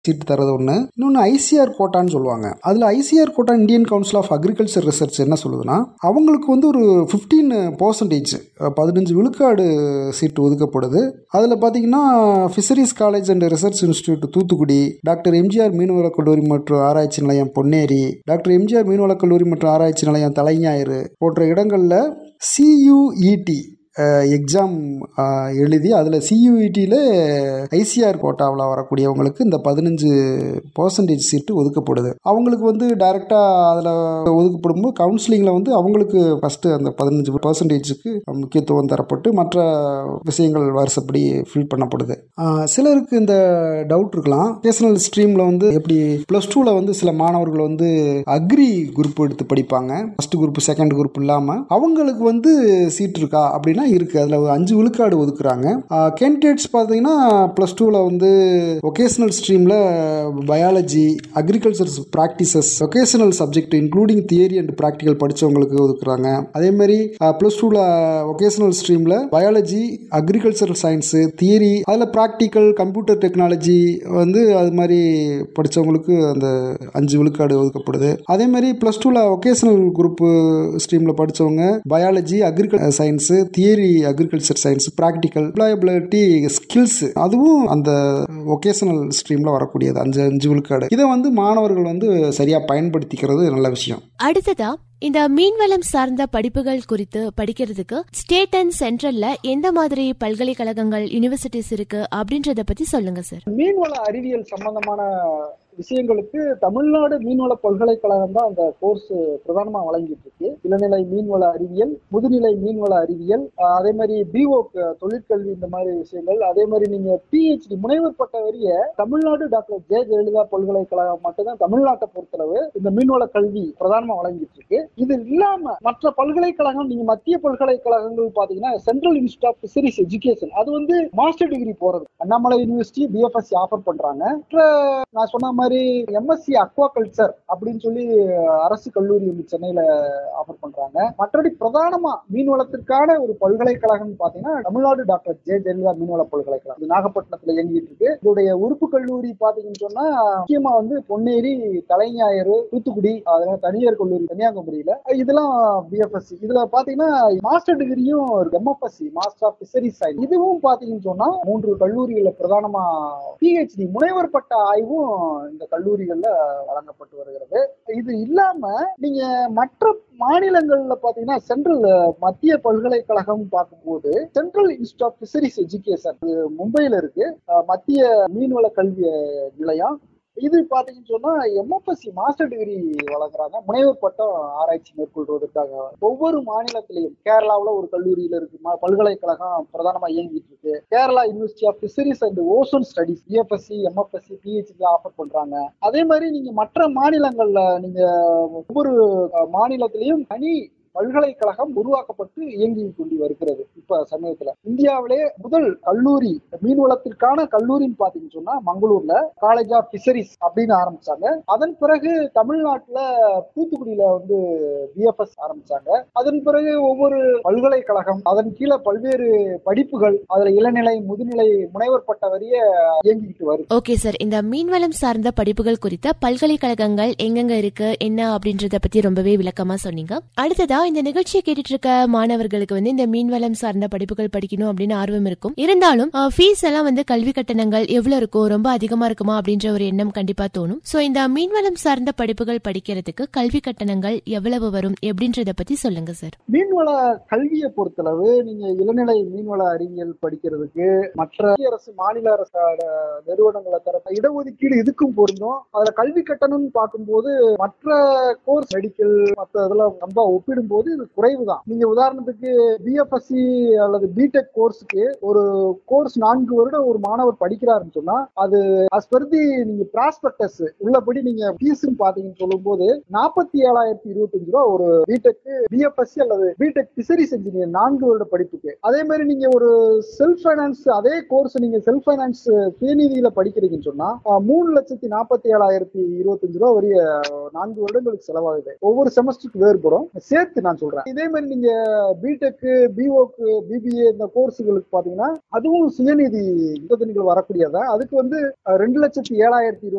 சீட்டு தரது ஒன்று இன்னொன்று ஐசிஆர் கோட்டான்னு சொல்லுவாங்க அதில் ICR quota Indian council of agriculture research என்ன சொல்லுதுன்னா அவங்களுக்கு வந்து ஒரு ஃபிஃப்டீன் பர்சன்டேஜ் பதினஞ்சு விழுக்காடு சீட்டு ஒதுக்கப்படுது அதில் பார்த்தீங்கன்னா fisheries college and research institute Thoothukudi doctor MGR மீன்வளக் கல்லூரி மற்றும் ஆராய்ச்சி நிலையம் பொன்னேரி டாக்டர் எம்ஜிஆர் மீன்வளக் கல்லூரி மற்றும் ஆராய்ச்சி நிலையம் தலைஞாயிறு போன்ற இடங்களில் சியூஇடி எக்ஸாம் எழுதி அதில் சியூஇடியில் ஐசிஆர் கோட்டாவில் வரக்கூடியவங்களுக்கு இந்த பதினஞ்சு பர்சன்டேஜ் சீட்டு ஒதுக்கப்படுது அவங்களுக்கு வந்து டைரெக்டாக அதில் ஒதுக்கப்படும் போது கவுன்சிலிங்கில் வந்து அவங்களுக்கு ஃபஸ்ட்டு அந்த பதினஞ்சு பர்சன்டேஜுக்கு முக்கியத்துவம் தரப்பட்டு மற்ற விஷயங்கள் வருஷப்படி ஃபில் பண்ணப்படுது சிலருக்கு இந்த டவுட் இருக்கலாம் பேசனல் ஸ்ட்ரீமில் வந்து எப்படி ப்ளஸ் டூவில் வந்து சில மாணவர்கள் வந்து அக்ரி குரூப் எடுத்து படிப்பாங்க ஃபஸ்ட் குரூப் செகண்ட் குரூப் இல்லாமல் அவங்களுக்கு வந்து சீட் இருக்கா அப்படின்னா இருக்கு அதில் ஒரு அஞ்சு விழுக்காடு ஒதுக்குறாங்க கேண்டிடேட்ஸ் பார்த்தீங்கன்னா ப்ளஸ் டூவில் வந்து ஒகேஷனல் ஸ்ட்ரீமில் biology agriculture practices vocational subject including theory and practical படித்தவங்களுக்கு ஒதுக்குறாங்க அதே மாதிரி ப்ளஸ் டூவில் ஒகேஷனல் ஸ்ட்ரீமில் பயாலஜி அக்ரிகல்ச்சரல் சயின்ஸு தியரி அதில் ப்ராக்டிக்கல் கம்ப்யூட்டர் டெக்னாலஜி வந்து அது மாதிரி படித்தவங்களுக்கு அந்த அஞ்சு விழுக்காடு ஒதுக்கப்படுது அதே மாதிரி ப்ளஸ் டூவில் ஒகேஷனல் குரூப் ஸ்ட்ரீமில் படித்தவங்க biology agricultural science theory agriculture science practical employability skills அதுவும் அந்த ஒகேஷனல் ஸ்ட்ரீமில் வரக்கூடியது அஞ்சு அஞ்சு விழுக்காடு இதை வந்து மாணவர்கள் வந்து சரியாக பயன்படுத்திக்கிறது நல்ல விஷயம் அடுத்ததா இந்த மீன்வளம் சார்ந்த படிப்புகள் குறித்து படிக்கிறதுக்கு ஸ்டேட் அண்ட் சென்ட்ரல்ல எந்த மாதிரி பல்கலைக்கழகங்கள் யூனிவர்சிட்டிஸ் இருக்கு அப்படின்றத பத்தி சொல்லுங்க சார் மீன்வள அறிவியல் சம்பந்தமான விஷயங்களுக்கு தமிழ்நாடு மீன்வள பல்கலைக்கழகம் தான் அந்த கோர்ஸ் பிரதானமா வழங்கிட்டு இருக்கு இளநிலை மீன்வள அறிவியல் முதுநிலை மீன்வள அறிவியல் அதே மாதிரி பிஓ தொழிற்கல்வி இந்த மாதிரி விஷயங்கள் அதே மாதிரி நீங்க பிஹெச்டி முனைவர் பட்ட வரிய தமிழ்நாடு டாக்டர் ஜெய ஜெயலலிதா பல்கலைக்கழகம் மட்டும்தான் தமிழ்நாட்டை பொறுத்தளவு இந்த மீன்வள கல்வி பிரதானமா வழங்கிட்டு இருக்கு இது இல்லாம மற்ற பல்கலைக்கழகம் நீங்க மத்திய பல்கலைக்கழகங்கள் பாத்தீங்கன்னா central institute of fisheries education அது வந்து மாஸ்டர் டிகிரி போறது அண்ணாமலை யூனிவர்சிட்டி பிஎஃப்எஸ்சி ஆஃபர் பண்றாங்க நான் சொன்ன மாதிரி எம்எஸ்சி அக்வா கல்ச்சர் அப்படின்னு சொல்லி அரசு கல்லூரி ஒன்று சென்னையில ஆஃபர் பண்றாங்க மற்றபடி பிரதானமா மீன்வளத்திற்கான ஒரு பல்கலைக்கழகம் பாத்தீங்கன்னா தமிழ்நாடு டாக்டர் ஜே ஜெயலலிதா மீன்வள பல்கலைக்கழகம் இது நாகப்பட்டினத்துல இயங்கிட்டு இருக்கு இதோடைய உறுப்பு கல்லூரி பாத்தீங்கன்னு சொன்னா முக்கியமா வந்து பொன்னேரி தலைஞாயிறு தூத்துக்குடி அதனால தனியார் கல்லூரி கன்னியாகுமரியில இதெல்லாம் பிஎஃப்எஸ்சி இதுல பாத்தீங்கன்னா மாஸ்டர் டிகிரியும் M F S C master of fishery science இதுவும் பாத்தீங்கன்னு சொன்னா மூன்று கல்லூரிகள்ல பிரதானமா பிஹெச்டி முனைவர் பட்ட ஆய்வும் இந்த கல்லூரிகள்ல வழங்கப்பட்டு வருகிறது இது இல்லாம நீங்க மற்ற மாநிலங்கள்ல பாத்தீங்கன்னா சென்ட்ரல் மத்திய பல்கலைக்கழகம் பார்க்கும்போது central institute of fisheries education மும்பையில இருக்கு மத்திய மீன்வள கல்வி நிலையம் இது பாத்தீங்கன்னு சொன்னா எம்எஃப்எஸ்சி மாஸ்டர் டிகிரி வழங்குறாங்க முனைவர் பட்டம் ஆராய்ச்சி மேற்கொள்வதற்காக ஒவ்வொரு மாநிலத்திலையும் கேரளாவில் ஒரு கல்லூரியில இருக்கு பல்கலைக்கழகம் பிரதானமா இயங்கிட்டு இருக்கு Kerala university of fisheries and ocean studies B F S C M F S C P H D offer பண்றாங்க அதே மாதிரி நீங்க மற்ற மாநிலங்கள்ல நீங்க ஒவ்வொரு மாநிலத்திலையும் தனி பல்கலைக்கழகம் உருவாக்கப்பட்டு இயங்கி கொண்டு வருகிறது இப்ப சமயத்துல இந்தியாவிலே முதல் கல்லூரி மீன்வளத்திற்கான கல்லூரின்னு பாத்தீங்கன்னு சொன்னா மங்களூர்ல காலேஜ் ஆஃப் பிஷரிஸ் அப்படின்னு ஆரம்பிச்சாங்க அதன் பிறகு தமிழ்நாட்டுல தூத்துக்குடியில வந்து பிஎஃப்எஸ் ஆரம்பிச்சாங்க அதன் பிறகு ஒவ்வொரு பல்கலைக்கழகம் அதன் கீழே பல்வேறு படிப்புகள் அதுல இளநிலை முதுநிலை முனைவர் பட்ட வரிய இயங்கிக்கிட்டு வருது ஓகே சார் இந்த மீன்வளம் சார்ந்த படிப்புகள் குறித்த பல்கலைக்கழகங்கள் எங்கெங்க இருக்கு என்ன அப்படின்றத பத்தி ரொம்பவே விளக்கமா சொன்னீங்க அடுத்ததா இந்த நிகழ்ச்சியை கேட்டுட்டு இருக்க மாணவர்களுக்கு வந்து இந்த மீன்வளம் சார்ந்த படிப்புகள் படிக்கணும் அப்படின்னு ஆர்வம் இருக்கும் இருந்தாலும் ஃபீஸ் எல்லாம் வந்து கல்வி கட்டணங்கள் எவ்வளவு இருக்கும் ரொம்ப அதிகமா இருக்குமா அப்படின்ற ஒரு எண்ணம் கண்டிப்பா தோணும் சோ இந்த மீன்வளம் சார்ந்த படிப்புகள் படிக்கிறதுக்கு கல்வி கட்டணங்கள் எவ்வளவு வரும் எப்படின்றத பத்தி சொல்லுங்க சார் மீன்வள கல்வியை பொறுத்தளவு நீங்க இளநிலை மீன்வள அறிவியல் படிக்கிறதுக்கு மற்ற அரசு மாநில அரசு நிறுவனங்களை தர இடஒதுக்கீடு இதுக்கும் பொருந்தும் அதுல கல்வி கட்டணம்னு பார்க்கும்போது மற்ற கோர்ஸ் மெடிக்கல் மற்ற இதெல்லாம் ரொம்ப ஒப்பிடும் போது இது குறைவு தான் நீங்க உதாரணத்துக்கு பிஎஃப்எஸ்சி அல்லது பிடெக் கோர்ஸுக்கு ஒரு கோர்ஸ் நான்கு வருடம் ஒரு மாணவர் படிக்கிறாருன்னு சொன்னா அது அஸ் பர்தி நீங்க பிராஸ்பெக்டஸ் உள்ளபடி நீங்க ஃபீஸ் பாத்தீங்கன்னு சொல்லும் போது நாற்பத்தி ஏழாயிரத்தி இருபத்தஞ்சு ரூபா ஒரு பிடெக் பிஎஃப்எஸ்சி அல்லது பிடெக் பிசரிஸ் இன்ஜினியர் நான்கு வருட படிப்புக்கு அதே மாதிரி நீங்க ஒரு செல்ஃப் ஃபைனான்ஸ் அதே கோர்ஸ் நீங்க செல்ஃப் ஃபைனான்ஸ் சுயநிதியில படிக்கிறீங்கன்னு சொன்னா மூணு லட்சத்தி நாற்பத்தி ஏழாயிரத்தி இருபத்தஞ்சு ரூபா வரைய நான்கு வருடங்களுக்கு செலவாகுது ஒவ்வொரு செமஸ்டருக்கு வேறுபடும் சேர்த்து நான் சொல்றேன் இதே மாதிரி நீங்க பிடெக்கு பிஓக்கு பிபிஏ இந்த கோர்ஸுகளுக்கு பாத்தீங்கன்னா அதுவும் சுயநிதி நிபந்தனைகள் வரக்கூடியதா அதுக்கு வந்து ரெண்டு லட்சத்தி ஏழாயிரத்தி